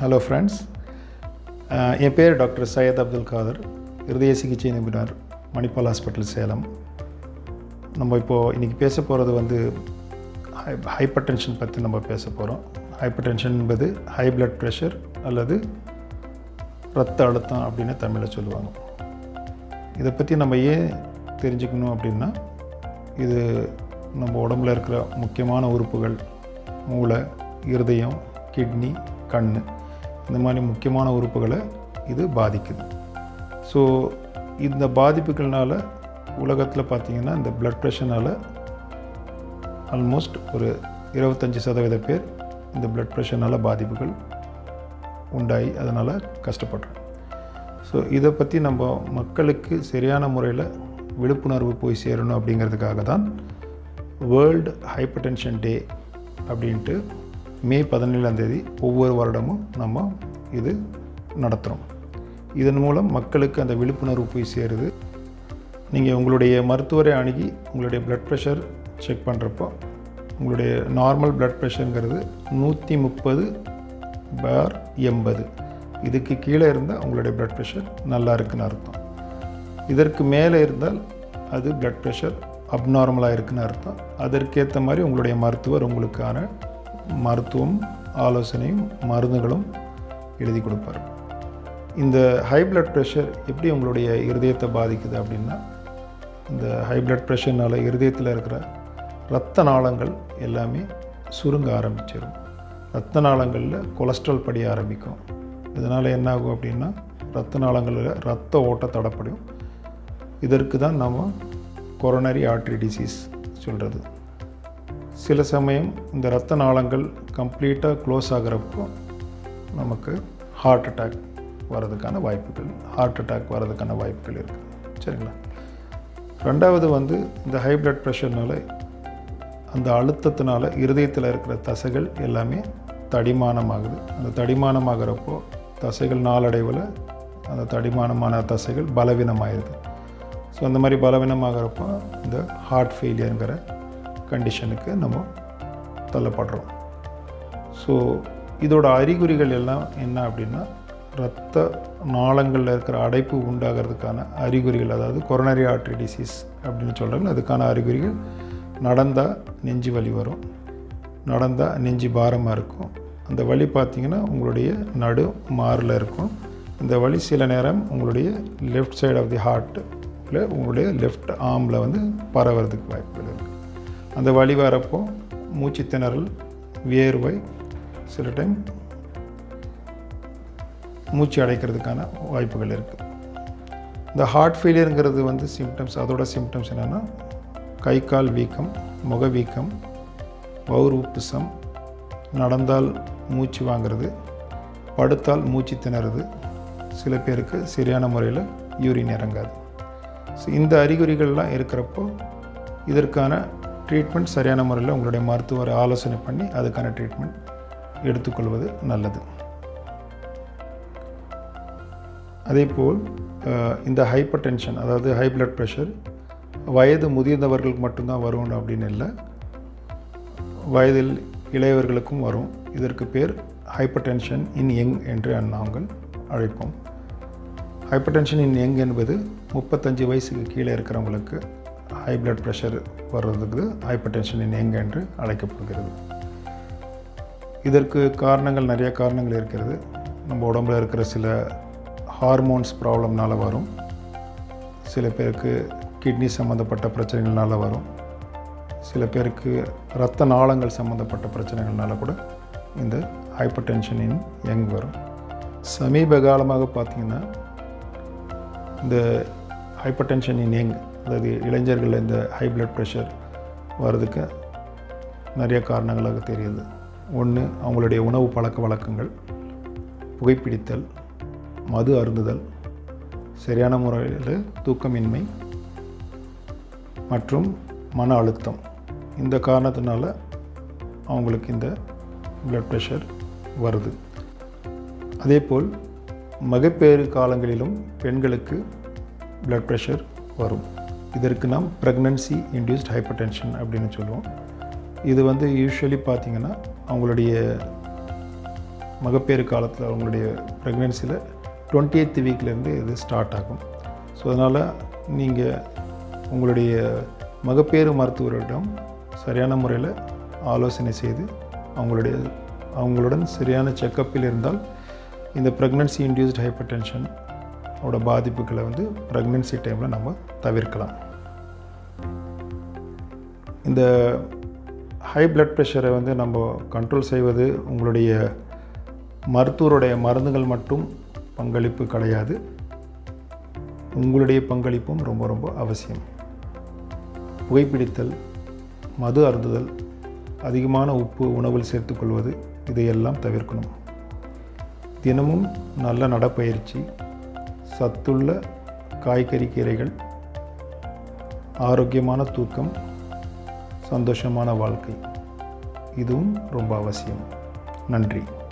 hello friends என் பேர் doctor Syed Abdul Kader இருதய சிகிச்சை நிபுணர் மணிப்பால் ஹாஸ்பிட்டல் சேலம் நம்ம இப்போது இன்றைக்கி பேச போகிறது வந்து ஹை ஹைப்பர் டென்ஷன் பற்றி நம்ம பேச போகிறோம் ஹைப்பர் டென்ஷன் என்பது ஹை பிளட் ப்ரெஷர் அல்லது ரத்த அழுத்தம் அப்படின்னு தமிழில் சொல்லுவாங்க இதை பற்றி நம்ம ஏன் தெரிஞ்சுக்கணும் அப்படின்னா இது நம்ம உடம்புல இருக்கிற முக்கியமான உறுப்புகள் மூளை இருதயம் கிட்னி கண் இந்த மாதிரி முக்கியமான உறுப்புகளை இது பாதிக்குது ஸோ இந்த பாதிப்புகள்னால உலகத்தில் பார்த்திங்கன்னா இந்த பிளட் ப்ரெஷர்னால் ஆல்மோஸ்ட் ஒரு இருபத்தஞ்சி சதவீத பேர் இந்த பிளட் ப்ரெஷர்னால் பாதிப்புகள் உண்டாகி அதனால் கஷ்டப்படுறோம் ஸோ இதை பற்றி நம்ம மக்களுக்கு சரியான முறையில் விழிப்புணர்வு போய் சேரணும் அப்படிங்கிறதுக்காக தான் வேர்ல்டு ஹைப்பர் டென்ஷன் டே அப்படின்ட்டு மே பதினேழாம் தேதி ஒவ்வொரு வருடமும் நம்ம இது நடத்துகிறோம் இதன் மூலம் மக்களுக்கு அந்த விழிப்புணர்வு போய் சேருது நீங்கள் உங்களுடைய மருத்துவரை அணுகி உங்களுடைய பிளட் ப்ரெஷர் செக் பண்ணுறப்போ உங்களுடைய நார்மல் பிளட் ப்ரெஷருங்கிறது நூற்றி முப்பது பார் எண்பது இதுக்கு கீழே இருந்தால் உங்களுடைய பிளட் ப்ரெஷர் நல்லா இருக்குன்னு அர்த்தம் இதற்கு மேலே இருந்தால் அது பிளட் ப்ரெஷர் அப்நார்மலாக இருக்குன்னு அர்த்தம் அதற்கேற்ற மாதிரி உங்களுடைய மருத்துவர் உங்களுக்கான மருத்துவம் ஆலோசனையும் மருந்துகளும் எழுதி கொடுப்பார் இந்த ஹை பிளட் ப்ரெஷர் எப்படி உங்களுடைய இருதயத்தை பாதிக்குது அப்படின்னா இந்த ஹை பிளட் ப்ரெஷர்னால் இருதயத்தில் இருக்கிற இரத்த நாளங்கள் எல்லாமே சுருங்க ஆரம்பிச்சிடும் இரத்த நாளங்களில் கொலஸ்ட்ரால் படிய ஆரம்பிக்கும் இதனால் என்ன ஆகும் அப்படின்னா இரத்த நாளங்களில் ரத்த ஓட்ட தடப்படும் இதற்கு தான் நம்ம கொரோனரி ஆர்ட்ரி டிசீஸ் சொல்கிறது சில சமயம் இந்த இரத்த நாளங்கள் கம்ப்ளீட்டாக க்ளோஸ் ஆகிறப்போ நமக்கு ஹார்ட் அட்டாக் வர்றதுக்கான வாய்ப்புகள் ஹார்ட் அட்டாக் வர்றதுக்கான வாய்ப்புகள் இருக்குது சரிங்களா ரெண்டாவது வந்து இந்த ஹை பிளட் ப்ரெஷர்னால அந்த அழுத்தத்தினால இருதயத்தில் இருக்கிற தசைகள் எல்லாமே தடிமானமாகுது அந்த தடிமானமாகிறப்போ தசைகள் நாளடைவில் அந்த தடிமானமான தசைகள் பலவீனமாயிருது ஸோ அந்த மாதிரி பலவீனமாகிறப்போ இந்த ஹார்ட் ஃபெயிலியருங்கிற கண்டிஷனுக்கு நம்ம தள்ளப்படுறோம் ஸோ இதோட அறிகுறிகள் எல்லாம் என்ன அப்படின்னா இரத்த நாளங்களில் இருக்கிற அடைப்பு உண்டாகிறதுக்கான அறிகுறிகள் அதாவது கொரோனரி ஆர்ட்ரி டிசீஸ் அப்படின்னு சொல்கிறாங்க அதுக்கான அறிகுறிகள் நடந்தால் நெஞ்சு வலி வரும் நடந்தால் நெஞ்சு பாரமாக இருக்கும் அந்த வலி பார்த்திங்கன்னா உங்களுடைய நடு மாறில் இருக்கும் இந்த வலி சில நேரம் உங்களுடைய லெஃப்ட் சைடு ஆஃப் தி ஹார்ட்டில் உங்களுடைய லெஃப்ட் ஆர்மில் வந்து பரவுறதுக்கு வாய்ப்புகள் இருக்குது அந்த வலி வரப்போ மூச்சு திணறல் வியர்வை சில டைம் மூச்சு அடைக்கிறதுக்கான வாய்ப்புகள் இருக்குது இந்த ஹார்ட் ஃபெயிலியருங்கிறது வந்து சிம்டம்ஸ் அதோட சிம்டம்ஸ் என்னென்னா கை கால் வீக்கம் முக வீக்கம் வவுர் உப்புசம் நடந்தால் மூச்சு வாங்கிறது படுத்தால் மூச்சு திணறுது சில பேருக்கு சரியான முறையில் யூரின் இறங்காது ஸோ இந்த அறிகுறிகள்லாம் இருக்கிறப்போ இதற்கான ட்ரீட்மெண்ட் சரியான முறையில் உங்களுடைய மருத்துவரை ஆலோசனை பண்ணி அதுக்கான ட்ரீட்மெண்ட் எடுத்துக்கொள்வது நல்லது அதேபோல் இந்த ஹைப்பர் டென்ஷன் அதாவது ஹை பிளட் ப்ரெஷர் வயது முதிர்ந்தவர்களுக்கு மட்டும்தான் வரும் அப்படின்னு இல்லை வயதில் இளையவர்களுக்கும் வரும் இதற்கு பேர் ஹைப்பர் டென்ஷன் இன் யங் என்று நாங்கள் அழைப்போம் ஹைப்பர் டென்ஷன் இன் யங் என்பது முப்பத்தஞ்சு வயசுக்கு கீழே இருக்கிறவங்களுக்கு ஹை பிளட் ப்ரெஷர் வர்றதுக்கு ஹைப்பர் டென்ஷன் இன் யங் என்று அழைக்கப்படுகிறது இதற்கு காரணங்கள் நிறைய காரணங்கள் இருக்கிறது நம்ம உடம்புல இருக்கிற சில ஹார்மோன்ஸ் ப்ராப்ளம்னால வரும் சில பேருக்கு கிட்னி சம்மந்தப்பட்ட பிரச்சனைகள்னால வரும் சில பேருக்கு இரத்த நாளங்கள் சம்மந்தப்பட்ட பிரச்சனைகள்னால கூட இந்த ஹைப்பர் டென்ஷன் இன் யங் வரும் சமீப காலமாக பார்த்திங்கன்னா இந்த ஹைப்பர் டென்ஷன் இன் யங் அதாவது இளைஞர்களில் இந்த ஹை பிளட் ப்ரெஷர் வர்றதுக்கு நிறைய காரணங்களாக தெரியுது ஒன்று அவங்களுடைய உணவு பழக்க வழக்கங்கள் புகைப்பிடித்தல் மது அருந்துதல் சரியான முறையில் தூக்கமின்மை மற்றும் மன அழுத்தம் இந்த காரணத்தினால அவங்களுக்கு இந்த பிளட் ப்ரெஷர் வருது அதேபோல் மகப்பேறு காலங்களிலும் பெண்களுக்கு பிளட் ப்ரெஷர் வரும் இதற்கு நாம் ப்ரெக்னன்சி இன்டியூஸ்ட் ஹைப்பர் டென்ஷன் அப்படின்னு சொல்லுவோம் இது வந்து யூஸ்வலி பார்த்திங்கன்னா அவங்களுடைய மகப்பேறு காலத்தில் அவங்களுடைய ப்ரெக்னென்சியில் டுவெண்ட்டி எய்த் வீக்லேருந்து இது ஸ்டார்ட் ஆகும் ஸோ அதனால் நீங்கள் உங்களுடைய மகப்பேறு மருத்துவரிடம் சரியான முறையில் ஆலோசனை செய்து அவங்களுடைய அவங்களுடன் சரியான செக்கப்பில் இருந்தால் இந்த ப்ரெக்னன்சி இன்டியூஸ்ட் ஹைப்பர் டென்ஷன் ஓட பாதிப்புகளை வந்து ப்ரெக்னென்சி டைமில் நம்ம தவிர்க்கலாம் இந்த ஹை பிளட் ப்ரெஷரை வந்து நம்ம கண்ட்ரோல் செய்வது உங்களுடைய மருத்துவருடைய மருந்துகள் மட்டும் பங்களிப்பு கிடையாது உங்களுடைய பங்களிப்பும் ரொம்ப ரொம்ப அவசியம் புகைப்பிடித்தல் மது அருந்துதல் அதிகமான உப்பு உணவில் சேர்த்துக்கொள்வது இதையெல்லாம் தவிர்க்கணும் தினமும் நல்ல நடப்பயிற்சி சத்துள்ள காய்கறி கீரைகள் ஆரோக்கியமான தூக்கம் சந்தோஷமான வாழ்க்கை இதுவும் ரொம்ப அவசியம் நன்றி